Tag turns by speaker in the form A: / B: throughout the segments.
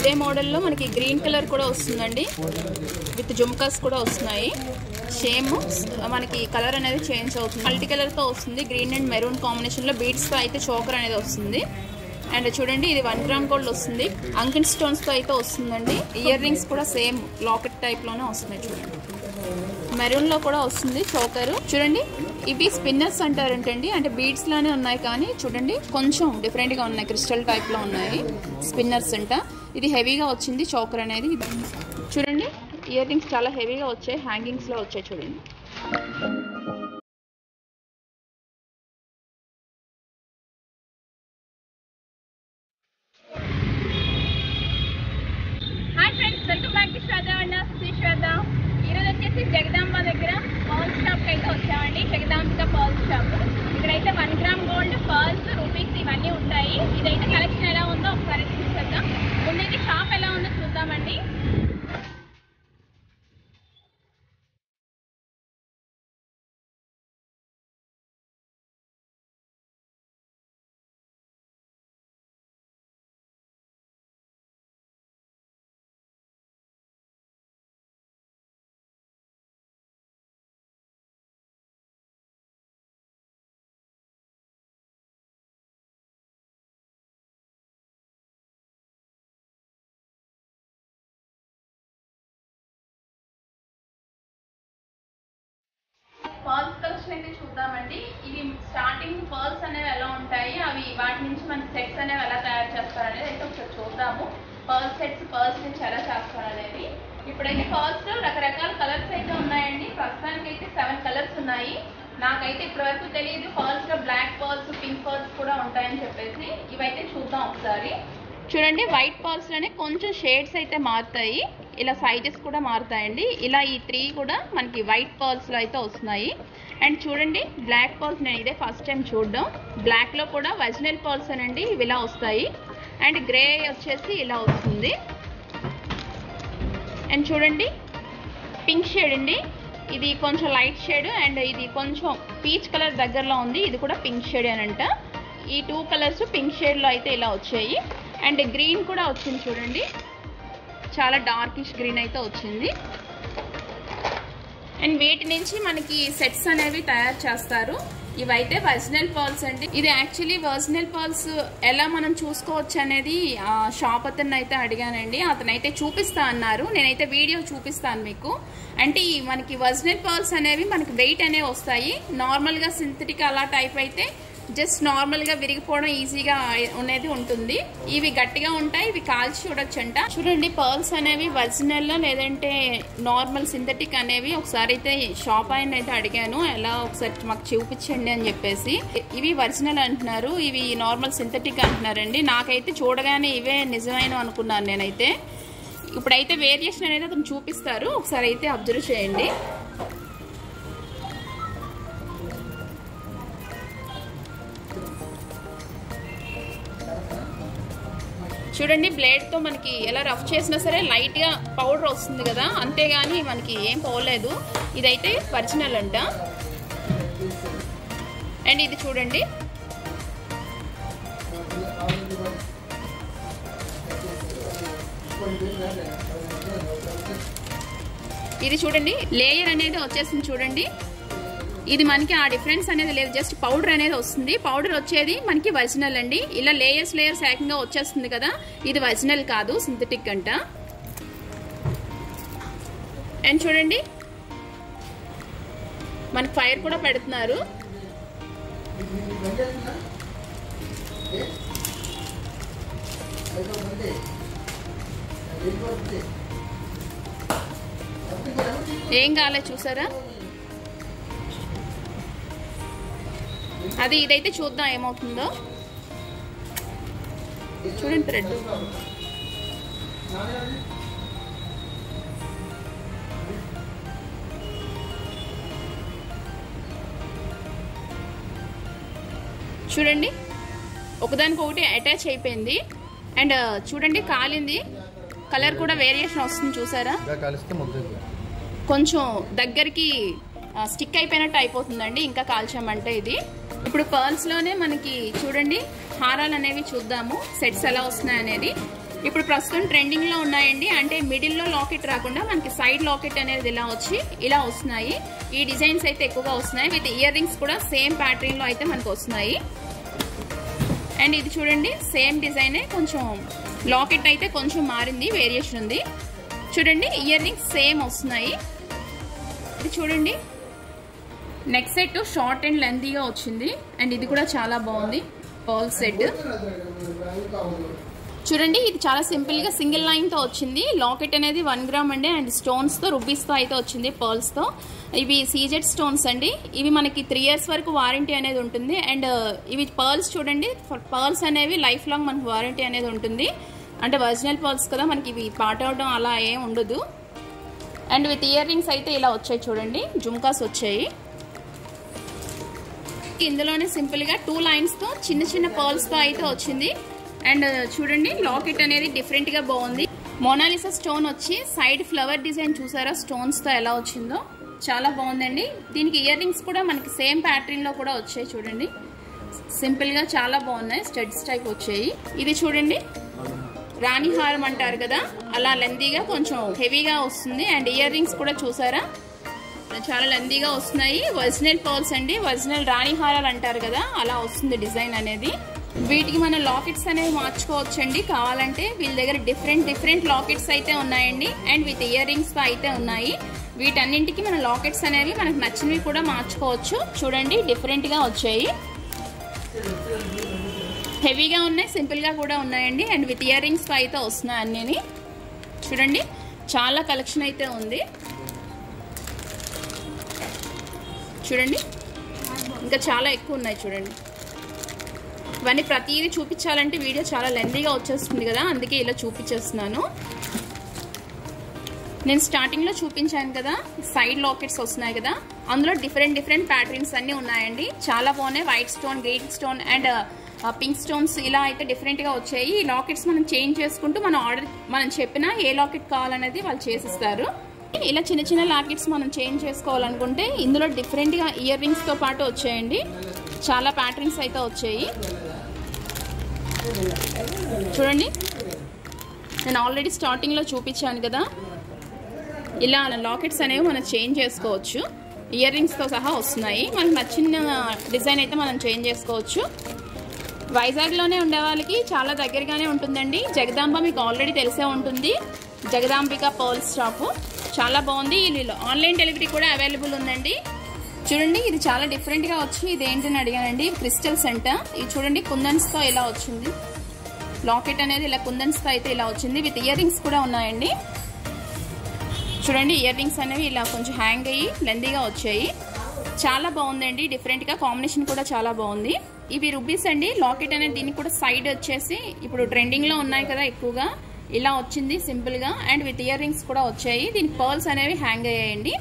A: ఇదే మోడల్లో మనకి గ్రీన్ కలర్ కూడా వస్తుందండి విత్ జుమ్కాస్ కూడా వస్తున్నాయి సేమ్ మనకి కలర్ అనేది చేంజ్ అవుతుంది మల్టీ కలర్తో వస్తుంది గ్రీన్ అండ్ మెరూన్ కాంబినేషన్లో బీడ్స్తో అయితే చోకర్ అనేది వస్తుంది అండ్ చూడండి ఇది వన్ గ్రామ్ గోల్డ్ వస్తుంది అంకిన్ స్టోన్స్తో అయితే వస్తుందండి ఇయర్ రింగ్స్ కూడా సేమ్ లాకెట్ టైప్లోనే వస్తున్నాయి చూడండి మెరూన్ లో కూడా వస్తుంది చోకరు చూడండి ఇవి స్పిన్నర్స్ అంటారంటండి అంటే బీడ్స్ లానే ఉన్నాయి కానీ చూడండి కొంచెం డిఫరెంట్ గా ఉన్నాయి క్రిస్టల్ టైప్ లో ఉన్నాయి స్పిన్నర్స్ అంట ఇది హెవీగా వచ్చింది చోకర్ అనేది చూడండి ఇయర్ రింగ్స్ చాలా హెవీగా వచ్చాయి హ్యాంగింగ్స్ లో వచ్చాయి చూడండి hi friends welcome back to Shraddha and Shri Shraddha ఈరోజు వచ్చేసి జగదాంబ దగ్గర పర్ల్ షాప్కి అయితే వచ్చామండి జగదాంబిక పర్ల్ షాప్ ఇక్కడైతే one gram gold pearls rupees ఇవన్నీ ఉంటాయి ఇదైతే కలెక్షన్ ఎలా ఉందో ఒకసారి చూసేద్దాం ముందైతే షాప్ ఎలా ఉందో చూద్దామండి పర్ల్స్ కలెక్షన్ అయితే చూద్దామండి ఇది స్టార్టింగ్ పర్ల్స్ అనేవి ఎలా ఉంటాయి అవి వాటి నుంచి మన సెట్స్ అనేవి ఎలా తయారు చేస్తారు అనేది అయితే ఒకసారి చూద్దాము పర్ల్ సెట్స్ పర్ల్స్ నుంచి ఎలా చేస్తారు అనేది ఇప్పుడైతే పర్ల్స్ లో రకరకాల కలర్స్ అయితే ఉన్నాయండి ప్రస్తుతానికి అయితే సెవెన్ కలర్స్ ఉన్నాయి నాకైతే ఇప్పటి వరకు తెలియదు పర్ల్స్ లో బ్లాక్ పర్ల్స్ పింక్ పర్ల్స్ కూడా ఉంటాయని చెప్పేసి ఇవైతే చూద్దాం ఒకసారి చూడండి వైట్ పర్ల్స్ లోనే కొంచెం షేడ్స్ అయితే మారుతాయి ఇలా సైజెస్ కూడా మారుతాయండి ఇలా ఈ త్రీ కూడా మనకి వైట్ పర్ల్స్ లో అయితే వస్తున్నాయి అండ్ చూడండి బ్లాక్ పర్ల్స్ నేను ఇదే ఫస్ట్ టైం చూడడం బ్లాక్ లో కూడా ఒరిజినల్ పర్ల్స్ అనండి ఇవి ఇలా వస్తాయి అండ్ గ్రే వచ్చేసి ఇలా వస్తుంది అండ్ చూడండి పింక్ షేడ్ అండి ఇది కొంచెం లైట్ షేడ్ అండ్ ఇది కొంచెం పీచ్ కలర్ దగ్గరలో ఉంది ఇది కూడా పింక్ షేడ్ అనంట ఈ టూ కలర్స్ పింక్ షేడ్లో అయితే ఇలా వచ్చాయి అండ్ గ్రీన్ కూడా వచ్చింది చూడండి చాలా డార్కిష్ గ్రీన్ అయితే వచ్చింది అండ్ వీటి నుంచి మనకి సెట్స్ అనేవి తయారు చేస్తారు ఇవైతే ఒరిజినల్ పర్ల్స్ అండి ఇది యాక్చువల్లీ ఒరిజినల్ పర్ల్స్ ఎలా మనం చూసుకోవచ్చు అనేది ఆ షాప్ అతను అయితే అడిగానండి అతను అయితే చూపిస్తా అన్నారు నేనైతే వీడియో చూపిస్తాను మీకు అంటే ఈ మనకి ఒరిజినల్ పర్ల్స్ అనేవి మనకి వెయిట్ అనేవి వస్తాయి నార్మల్గా సింథటిక్ అలా టైప్ అయితే జస్ట్ నార్మల్గా విరిగిపోవడం ఈజీగా అనేది ఉంటుంది ఇవి గట్టిగా ఉంటాయి ఇవి కాల్చి చూడొచ్చంట చూడండి పర్ల్స్ అనేవి ఒరిజినల్ లేదంటే నార్మల్ సింథటిక్ అనేవి ఒకసారి అయితే షాప్ ఆయన అయితే అడిగాను ఎలా ఒకసారి మాకు చూపించండి అని చెప్పేసి ఇవి ఒరిజినల్ అంటున్నారు ఇవి నార్మల్ సింథటిక్ అంటున్నారండి నాకైతే చూడగానే ఇవే నిజమైన అనుకున్నాను నేనైతే ఇప్పుడైతే వేరియేషన్ అనేది అతను చూపిస్తారు ఒకసారి అయితే అబ్జర్వ్ చేయండి చూడండి బ్లేడ్తో మనకి ఎలా రఫ్ చేసినా సరే లైట్గా పౌడర్ వస్తుంది కదా అంతేగాని మనకి ఏం పోలేదు ఇదైతే ఒరిజినల్ అంట అండ్ ఇది చూడండి ఇది చూడండి లేయర్ అనేది వచ్చేసింది చూడండి ఇది మనకి ఆ డిఫరెన్స్ అనేది లేదు జస్ట్ పౌడర్ అనేది వస్తుంది పౌడర్ వచ్చేది మనకి ఒరిజినల్ అండి ఇలా లేయర్స్ లేయర్స్ ఏకంగా వచ్చేస్తుంది కదా ఇది ఒరిజినల్ కాదు సింథటిక్ అంట అండ్ చూడండి మనకి ఫైర్ కూడా పెడుతున్నారు ఏం కాలే చూసారా అది ఇదైతే చూద్దాం ఏమవుతుందో చూడండి థ్రెడ్ చూడండి ఒకదానికి ఒకటి అటాచ్ అయిపోయింది అండ్ చూడండి కాలింది కలర్ కూడా వేరియేషన్ వస్తుంది చూసారా
B: ఇంకా కలిస్తే ముద్ద
A: కొంచెం దగ్గరికి స్టిక్ అయిపోయినట్టు అయిపోతుందండి ఇంకా కాల్చామంటే ఇది ఇప్పుడు పర్ల్స్ లోనే మనకి చూడండి హారాలు అనేవి చూద్దాము సెట్స్ ఎలా వస్తున్నాయి అనేది ఇప్పుడు ప్రస్తుతం ట్రెండింగ్ లో ఉన్నాయండి అంటే మిడిల్ లో లాకెట్ రాకుండా మనకి సైడ్ లాకెట్ అనేది ఇలా వచ్చి ఇలా వస్తున్నాయి ఈ డిజైన్స్ అయితే ఎక్కువగా వస్తున్నాయి విత్ ఇయర్ రింగ్స్ కూడా సేమ్ ప్యాటర్న్ లో అయితే మనకు వస్తున్నాయి అండ్ ఇది చూడండి సేమ్ డిజైనే కొంచెం లాకెట్ అయితే కొంచెం మారింది వేరియేషన్ ఉంది చూడండి ఇయర్ రింగ్స్ సేమ్ వస్తున్నాయి ఇది చూడండి నెక్స్ట్ సెట్ షార్ట్ అండ్ లెంతీగా వచ్చింది అండ్ ఇది కూడా చాలా బాగుంది పర్ల్ సెట్ చూడండి ఇది చాలా సింపుల్ గా సింగిల్ లైన్ తో వచ్చింది లాకెట్ అనేది వన్ గ్రామ్ అండి అండ్ స్టోన్స్ తో రుబీస్ తో అయితే వచ్చింది పర్ల్స్ తో ఇవి సీజెడ్ స్టోన్స్ అండి ఇవి మనకి త్రీ ఇయర్స్ వరకు వారంటీ అనేది ఉంటుంది అండ్ ఇవి పర్ల్స్ చూడండి పర్ల్స్ అనేవి లైఫ్ లాంగ్ మనకు వారంటీ అనేది ఉంటుంది అంటే ఒరిజినల్ పర్ల్స్ కదా మనకి ఇవి పాట్ అవడం అలా ఏం ఉండదు అండ్ విత్ ఇయర్ రింగ్స్ అయితే ఇలా వచ్చాయి చూడండి జుమ్కాస్ వచ్చాయి ఇందులోనే సింపుల్ గా టూ లైన్స్ తో చిన్న చిన్న పర్ల్స్ తో అయితే వచ్చింది అండ్ చూడండి లాకెట్ అనేది డిఫరెంట్ గా బాగుంది మోనాలిసా స్టోన్ వచ్చి సైడ్ ఫ్లవర్ డిజైన్ చూసారా స్టోన్స్ తో ఎలా వచ్చిందో చాలా బాగుందండి దీనికి ఇయర్ రింగ్స్ కూడా మనకి సేమ్ ప్యాటర్న్ లో కూడా వచ్చాయి చూడండి సింపుల్ గా చాలా బాగున్నాయి స్టడ్స్ టైప్ వచ్చాయి ఇది చూడండి రాణి హారం అంటారు కదా అలా లెందీగా కొంచెం హెవీగా వస్తుంది అండ్ ఇయర్ రింగ్స్ కూడా చూసారా చాలా లెందీగా వస్తున్నాయి ఒరిజినల్ పర్ల్స్ అండి ఒరిజినల్ రాణి హారాలు అంటారు కదా అలా వస్తుంది డిజైన్ అనేది వీటికి మన లాకెట్స్ అనేవి మార్చుకోవచ్చండి కావాలంటే వీళ్ళ దగ్గర డిఫరెంట్ డిఫరెంట్ లాకెట్స్ అయితే ఉన్నాయండి అండ్ విత్ ఇయర్ రింగ్స్ అయితే ఉన్నాయి వీటన్నింటికి మన లాకెట్స్ అనేవి మనకు నచ్చినవి కూడా మార్చుకోవచ్చు చూడండి డిఫరెంట్ గా వచ్చాయి హెవీగా ఉన్నాయి సింపుల్ గా కూడా ఉన్నాయండి అండ్ విత్ ఇయర్ రింగ్స్ అయితే వస్తున్నాయి అన్నీ చూడండి చాలా కలెక్షన్ అయితే ఉంది చూడండి ఇంకా చాలా ఎక్కువ ఉన్నాయి చూడండి ఇవన్నీ ప్రతిదీ చూపించాలంటే వీడియో చాలా లెందీగా వచ్చేస్తుంది కదా అందుకే ఇలా చూపించేస్తున్నాను నేను స్టార్టింగ్ లో చూపించాను కదా సైడ్ లాకెట్స్ వస్తున్నాయి కదా అందులో డిఫరెంట్ డిఫరెంట్ ప్యాటర్న్స్ అన్ని ఉన్నాయండి చాలా బాగున్నాయి white stone green stone and pink stones ఇలా అయితే డిఫరెంట్ గా వచ్చాయి ఈ లాకెట్స్ మనం చేంజ్ చేసుకుంటూ మనం ఆర్డర్ మనం చెప్పినా ఏ లాకెట్ కావాలనేది వాళ్ళు చేసిస్తారు ఇలా చిన్న చిన్న లాకెట్స్ మనం చేంజ్ చేసుకోవాలనుకుంటే ఇందులో డిఫరెంట్ గా ఇయర్ రింగ్స్ తో పాటు వచ్చాయండి చాలా ప్యాటర్న్స్ అయితే వచ్చాయి చూడండి నేను ఆల్రెడీ స్టార్టింగ్ లో చూపించాను కదా ఇలా లాకెట్స్ అనేవి మనం చేంజ్ చేసుకోవచ్చు ఇయర్ రింగ్స్తో సహా వస్తున్నాయి మనకు నచ్చిన డిజైన్ అయితే మనం చేంజ్ చేసుకోవచ్చు వైజాగ్లోనే ఉండే వాళ్ళకి చాలా దగ్గరగానే ఉంటుందండి జగదాంబ మీకు ఆల్రెడీ తెలిసే ఉంటుంది జగదాంబిక పర్ల్స్ షాపు చాలా బాగుంది ఇది ఆన్లైన్ డెలివరీ కూడా అవైలబుల్ ఉందండి చూడండి ఇది చాలా డిఫరెంట్గా వచ్చి ఇది ఏంటని అడిగానండి క్రిస్టల్ సెంటర్ ఇది చూడండి కుందన్స్తో ఇలా వచ్చింది లాకెట్ అనేది ఇలా కుందన్స్తో అయితే ఇలా వచ్చింది విత్ ఇయర్ రింగ్స్ కూడా ఉన్నాయండి చూడండి ఇయర్ రింగ్స్ అనేవి ఇలా కొంచెం హ్యాంగ్ అయ్యి లెందీగా వచ్చాయి చాలా బాగుందండి డిఫరెంట్ గా కాంబినేషన్ కూడా చాలా బాగుంది ఇవి రుబీస్ అండి లాకెట్ అనేది దీనికి కూడా సైడ్ వచ్చేసి ఇప్పుడు ట్రెండింగ్ లో ఉన్నాయి కదా ఎక్కువగా ఇలా వచ్చింది సింపుల్ గా అండ్ విత్ ఇయర్ రింగ్స్ కూడా వచ్చాయి దీనికి పర్ల్స్ అనేవి హ్యాంగ్ అయ్యాయండి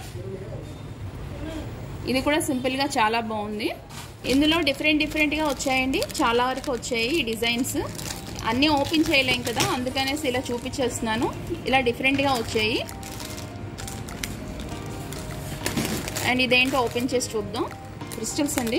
A: ఇది కూడా సింపుల్ గా చాలా బాగుంది ఇందులో డిఫరెంట్ డిఫరెంట్ గా వచ్చాయండి చాలా వరకు వచ్చాయి ఈ డిజైన్స్ అన్నీ ఓపెన్ చేయలేం కదా అందుకనేసి ఇలా చూపించేస్తున్నాను ఇలా డిఫరెంట్ గా వచ్చాయి అండ్ ఇదేంటో ఓపెన్ చేసి చూద్దాం క్రిస్టల్స్ అండి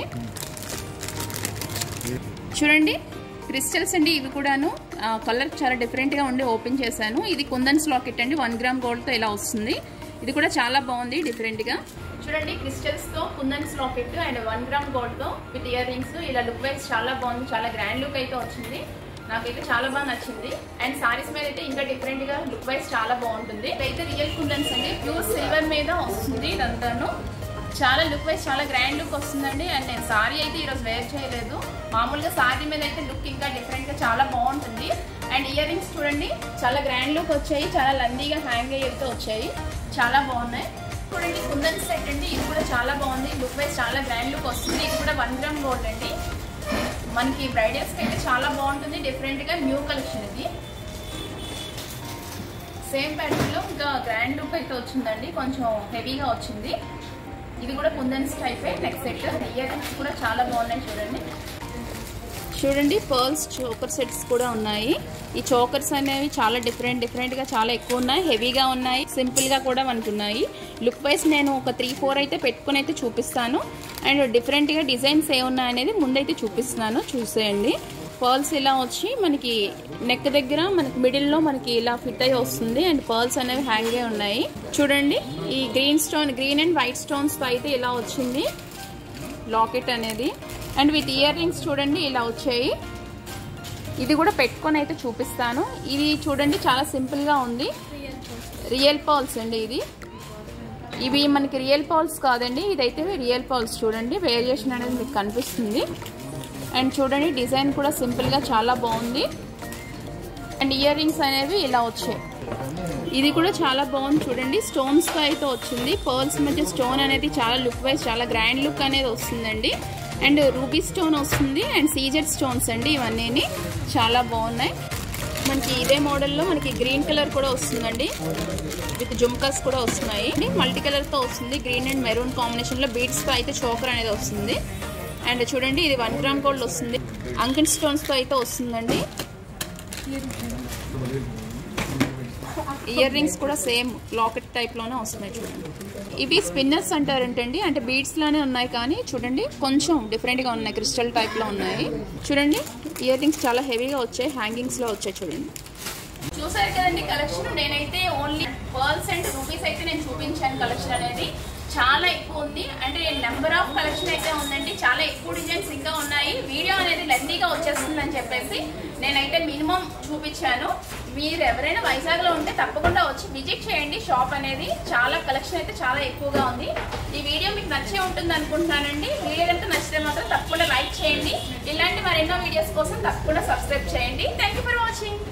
A: చూడండి క్రిస్టల్స్ అండి ఇవి కూడాను కలర్ చాలా డిఫరెంట్గా ఉండి ఓపెన్ చేశాను ఇది కుందన్స్ లాకెట్ అండి వన్ గ్రామ్ గోల్డ్తో ఇలా వస్తుంది ఇది కూడా చాలా బాగుంది డిఫరెంట్గా చూడండి క్రిస్టల్స్తో kundans locket and one gram గోల్డ్తో విత్ ఇయర్ రింగ్స్ ఇలా లుక్ వైజ్ చాలా బాగుంది చాలా గ్రాండ్ లుక్ అయితే వచ్చింది నాకైతే చాలా బాగా నచ్చింది అండ్ సారీస్ మీద అయితే ఇంకా డిఫరెంట్ గా లుక్ వైజ్ చాలా బాగుంటుంది ఇదైతే రియల్ కుందన్స్ అండి ప్యూర్ సిల్వర్ మీద వస్తుంది ఇదంతాను చాలా లుక్ వైజ్ చాలా గ్రాండ్ లుక్ వస్తుందండి అండ్ నేను సారీ అయితే ఈరోజు వేర్ చేయలేదు మామూలుగా సారీ మీద అయితే లుక్ ఇంకా డిఫరెంట్ గా చాలా బాగుంటుంది అండ్ ఇయర్ రింగ్స్ చూడండి చాలా గ్రాండ్ లుక్ వచ్చాయి చాలా లందీగా హ్యాంగ్ అయ్యేతో వచ్చాయి చాలా బాగున్నాయి చూడండి కుందన్ సెట్ అండి ఇది కూడా చాలా బాగుంది లుక్ వైజ్ చాలా గ్రాండ్ లుక్ వస్తుంది ఇది కూడా వన్ గ్రామ్ గోల్డ్ అండి మనకి బ్రైడల్స్కి అయితే చాలా బాగుంటుంది డిఫరెంట్గా న్యూ కలెక్షన్ ఇది సేమ్ ప్యాటర్న్లో ఇంకా గ్రాండ్ లుక్ అయితే వచ్చిందండి కొంచెం హెవీగా వచ్చింది ఇది కూడా కుందన్స్ టైపే నెక్స్ట్ సెట్ ఇయర్ రింగ్స్ కూడా చాలా బాగున్నాయి చూడండి చూడండి పర్ల్స్ చోకర్ సెట్స్ కూడా ఉన్నాయి ఈ చోకర్స్ అనేవి చాలా డిఫరెంట్ డిఫరెంట్గా చాలా ఎక్కువ ఉన్నాయి హెవీగా ఉన్నాయి సింపుల్గా కూడా మనకు ఉన్నాయి లుక్ వైజ్ నేను ఒక త్రీ ఫోర్ అయితే పెట్టుకుని అయితే చూపిస్తాను అండ్ డిఫరెంట్గా డిజైన్స్ ఏ ఉన్నాయి అనేది ముందైతే చూపిస్తున్నాను చూసేయండి పర్ల్స్ ఇలా వచ్చి మనకి నెక్ దగ్గర మనకి మిడిల్లో మనకి ఇలా ఫిట్ అయ్యి వస్తుంది అండ్ పర్ల్స్ అనేవి హ్యాంగ్ అయి ఉన్నాయి చూడండి ఈ green stone green and white stones తో అయితే ఇలా వచ్చింది లాకెట్ అనేది అండ్ విత్ ఇయర్ రింగ్స్ చూడండి ఇలా వచ్చాయి ఇది కూడా పెట్టుకొని అయితే చూపిస్తాను ఇది చూడండి చాలా సింపుల్గా ఉంది రియల్ పాల్స్ అండి ఇది ఇవి మనకి రియల్ పాల్స్ కాదండి ఇదైతే రియల్ పాల్స్ చూడండి వేరియేషన్ అనేది మీకు కనిపిస్తుంది అండ్ చూడండి డిజైన్ కూడా సింపుల్గా చాలా బాగుంది అండ్ ఇయర్ రింగ్స్ అనేవి ఇలా వచ్చాయి ఇది కూడా చాలా బాగుంది చూడండి స్టోన్స్తో అయితే వచ్చింది పర్ల్స్ మధ్య స్టోన్ అనేది చాలా లుక్ వైజ్ చాలా గ్రాండ్ లుక్ అనేది వస్తుందండి అండ్ రూబీ స్టోన్ వస్తుంది అండ్ సీజెడ్ స్టోన్స్ అండి ఇవన్నీ చాలా బాగున్నాయి మనకి ఇదే మోడల్లో మనకి గ్రీన్ కలర్ కూడా వస్తుందండి విత్ జుమ్కాస్ కూడా వస్తున్నాయి మల్టీ కలర్తో వస్తుంది గ్రీన్ అండ్ మెరూన్ కాంబినేషన్లో బీడ్స్తో అయితే చోకర్ అనేది వస్తుంది అండ్ చూడండి ఇది వన్ గ్రామ్ గోల్డ్ వస్తుంది అంకిన్ స్టోన్స్తో అయితే వస్తుందండి ఇయర్ రింగ్స్ కూడా సేమ్ లాకెట్ టైప్లోనే వస్తున్నాయి చూడండి ఇవి స్పిన్నర్స్ అంటారంటండి అంటే బీడ్స్ లానే ఉన్నాయి కానీ చూడండి కొంచెం డిఫరెంట్గా ఉన్నాయి క్రిస్టల్ టైప్లో ఉన్నాయి చూడండి ఇయర్ రింగ్స్ చాలా హెవీగా వచ్చాయి హ్యాంగింగ్స్లో వచ్చాయి చూడండి చూసారు కదండి కలెక్షన్ నేనైతే ఓన్లీ పర్ల్స్ అండ్ రూపీస్ అయితే నేను చూపించాను కలెక్షన్ అనేది చాలా ఎక్కువ ఉంది అంటే నెంబర్ ఆఫ్ కలెక్షన్ అయితే ఉందండి చాలా ఎక్కువ డిజైన్స్ ఇంకా ఉన్నాయి వీడియో అనేది లెందీగా వచ్చేస్తుందని చెప్పేసి నేనైతే మినిమం చూపించాను మీరు ఎవరైనా వైజాగ్లో ఉంటే తప్పకుండా వచ్చి విజిట్ చేయండి షాప్ అనేది చాలా కలెక్షన్ అయితే చాలా ఎక్కువగా ఉంది ఈ వీడియో మీకు నచ్చే ఉంటుంది అనుకుంటున్నానండి వీడియో కనుక నచ్చితే మాత్రం తప్పకుండా లైక్ చేయండి ఇలాంటి మరెన్నో వీడియోస్ కోసం తప్పకుండా సబ్స్క్రైబ్ చేయండి థ్యాంక్ ఫర్ వాచింగ్